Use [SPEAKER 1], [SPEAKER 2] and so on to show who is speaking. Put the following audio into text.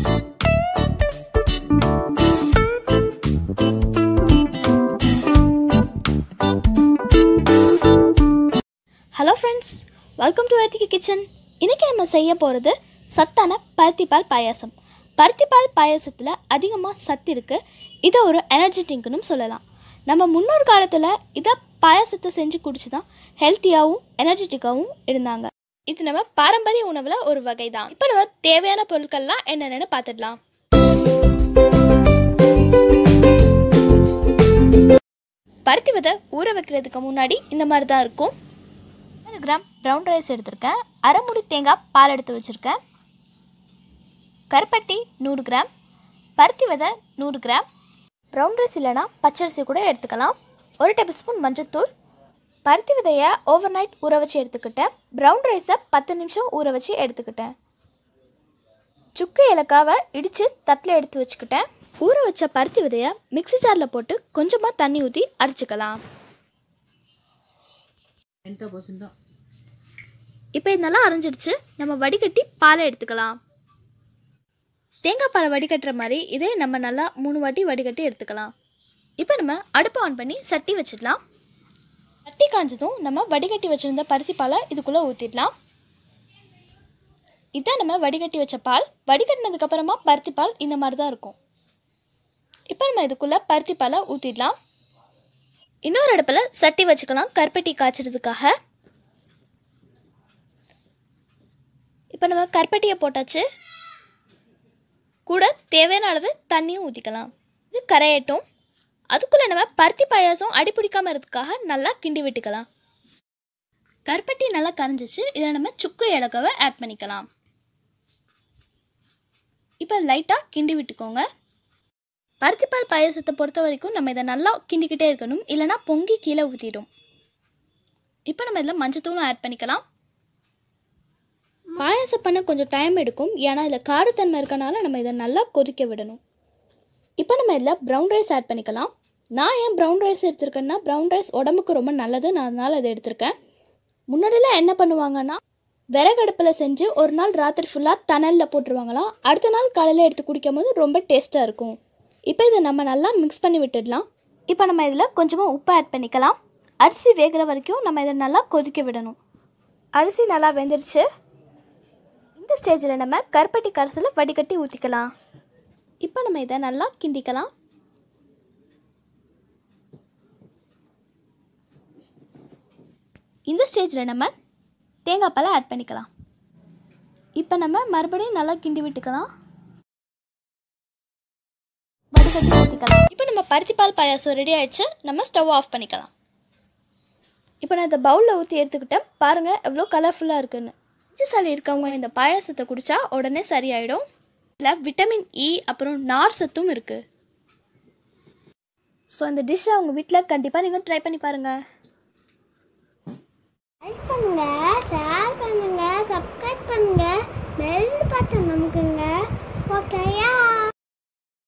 [SPEAKER 1] hello friends welcome to ADK kitchen இன்றைக்கி நம்ம செய்ய போகிறது சத்தான பருத்திப்பால் பாயாசம் பருத்திப்பால் பாயாசத்தில் அதிகமாக சத்து இருக்குது இதை ஒரு எனர்ஜி ட்ரிங்க்னும் சொல்லலாம் நம்ம முன்னோர் காலத்தில் இதை பாயாசத்தை செஞ்சு குடிச்சு தான் ஹெல்த்தியாகவும் எனர்ஜெட்டிக்காகவும் இருந்தாங்க இது நம்ம பாரம்பரிய உணவில் ஒரு வகை தான் இப்போ நம்ம தேவையான பொருட்கள்லாம் என்னென்னு பார்த்துடலாம் பருத்தி விதை ஊற வைக்கிறதுக்கு முன்னாடி இந்த மாதிரி தான் இருக்கும் ஐம்பது கிராம் ப்ரௌன் ரைஸ் எடுத்திருக்கேன் அரை முடி தேங்காய் பால் எடுத்து வச்சுருக்கேன் கருப்பட்டி நூறு கிராம் பருத்தி விதை நூறு கிராம் ப்ரௌன் ரைஸ் இல்லைனா பச்சரிசி கூட எடுத்துக்கலாம் ஒரு டேபிள் ஸ்பூன் மஞ்சத்தூள் பருத்தி விதையை ஓவர் நைட் ஊற வச்சு எடுத்துக்கிட்டேன் ப்ரௌன் ரைஸை பத்து நிமிஷம் ஊற வச்சு எடுத்துக்கிட்டேன் சுக்கு ஏலக்காவை இடித்து தட்டில் எடுத்து வச்சுக்கிட்டேன் ஊற வச்ச பருத்தி விதையை மிக்ஸி ஜாரில் போட்டு கொஞ்சமாக தண்ணி ஊற்றி அரைச்சிக்கலாம்
[SPEAKER 2] ఎంత పోసిందో
[SPEAKER 1] இப்போ இது நல்லா அரைஞ்சிடுச்சு நம்ம வடிகட்டி பாலை எடுத்துக்கலாம் தேங்காய் பாலை வடிகட்டுற மாதிரி இதே நம்ம நல்லா மூணு வாட்டி வடிகட்டி எடுத்துக்கலாம் இப்போ நம்ம அடுப்பை ஆன் பண்ணி சட்டி வச்சிடலாம் சட்டி காஞ்சதும் நம்ம வடிகட்டி வச்சுருந்த பருத்தி பாலை இதுக்குள்ளே ஊற்றிடலாம் இதான் நம்ம வடிகட்டி வச்ச பால் வடிகட்டினதுக்கு அப்புறமா பருத்தி பால் இந்த மாதிரி தான் இருக்கும் இப்போ நம்ம இதுக்குள்ளே பருத்தி பாலை ஊற்றிடலாம் இன்னொரு அடுப்பில் சட்டி வச்சுக்கலாம் கருப்பட்டி காய்ச்சறதுக்காக இப்போ நம்ம கருப்பட்டியை போட்டாச்சு கூட தேவையான அளவு தண்ணியும் ஊற்றிக்கலாம் இது கரையட்டும் அதுக்குள்ளே நம்ம பருத்தி பாயாசம் அடிப்பிடிக்காமல் இருக்கிறதுக்காக நல்லா கிண்டி விட்டுக்கலாம் கருப்பட்டி நல்லா கரைஞ்சிச்சு இதில் நம்ம சுக்கு ஏலக்காவை ஆட் பண்ணிக்கலாம் இப்போ லைட்டாக கிண்டி விட்டுக்கோங்க பருத்திப்பால் பாயாசத்தை பொறுத்த வரைக்கும் நம்ம இதை நல்லா கிண்டிக்கிட்டே இருக்கணும் இல்லைனா பொங்கி கீழே ஊற்றிடும் இப்போ நம்ம இதில் மஞ்சத்தூளும் ஆட் பண்ணிக்கலாம் பாயாசம் பண்ண கொஞ்சம் டைம் எடுக்கும் ஏன்னா இதில் காரத்தன்மை இருக்கனால நம்ம இதை நல்லா கொதிக்க விடணும் இப்போ நம்ம இதில் ப்ரௌன் ரைஸ் ஆட் பண்ணிக்கலாம் நான் ஏன் ப்ரௌன் ரைஸ் எடுத்திருக்கேன்னா ப்ரௌன் ரைஸ் உடம்புக்கு ரொம்ப நல்லது நான் அதனால் அதை எடுத்திருக்கேன் முன்னாடிலாம் என்ன பண்ணுவாங்கன்னா விறகடுப்பில் செஞ்சு ஒரு நாள் ராத்திரி ஃபுல்லாக தணலில் போட்டுருவாங்களாம் அடுத்த நாள் காலையில் எடுத்து குடிக்கும் போது ரொம்ப டேஸ்ட்டாக இருக்கும் இப்போ இதை நம்ம நல்லா மிக்ஸ் பண்ணி விட்டுடலாம் இப்போ நம்ம இதில் கொஞ்சமாக உப்பு ஆட் பண்ணிக்கலாம் அரிசி வேகிற வரைக்கும் நம்ம இதை நல்லா கொதிக்க விடணும் அரிசி நல்லா வெந்துருச்சு இந்த ஸ்டேஜில் நம்ம கருப்பட்டி கரைசலை வடிகட்டி ஊற்றிக்கலாம் இப்போ நம்ம இதை நல்லா கிண்டிக்கலாம் இந்த ஸ்டேஜில் நம்ம தேங்காய் பாலை ஆட் பண்ணிக்கலாம் இப்போ நம்ம மறுபடியும் நல்லா கிண்டி விட்டுக்கலாம் வடிகட்டி ஊற்றிக்கலாம் இப்போ நம்ம பருத்திப்பால் பாயாசம் ரெடி ஆயிடுச்சு நம்ம ஸ்டவ் ஆஃப் பண்ணிக்கலாம் இப்போ நான் இந்த பவுலில் ஊற்றி எடுத்துக்கிட்டேன் பாருங்கள் எவ்வளோ கலர்ஃபுல்லாக இருக்குன்னு நெஞ்சு சளி இருக்கவங்க இந்த பாயாசத்தை குடித்தா உடனே சரியாயிடும் இதில் விட்டமின் இ அப்புறம் நார் சத்தும் இருக்குது ஸோ இந்த டிஷ்ஷை உங்கள் வீட்டில் கண்டிப்பாக நீங்கள் ட்ரை பண்ணி பாருங்கள்
[SPEAKER 3] லைக் பண்ணுங்க ஷேர் பண்ணுங்க சப்ஸ்கிரைப் பண்ணுங்க பெல் பட்டன் நமக்குங்க ஓகேயா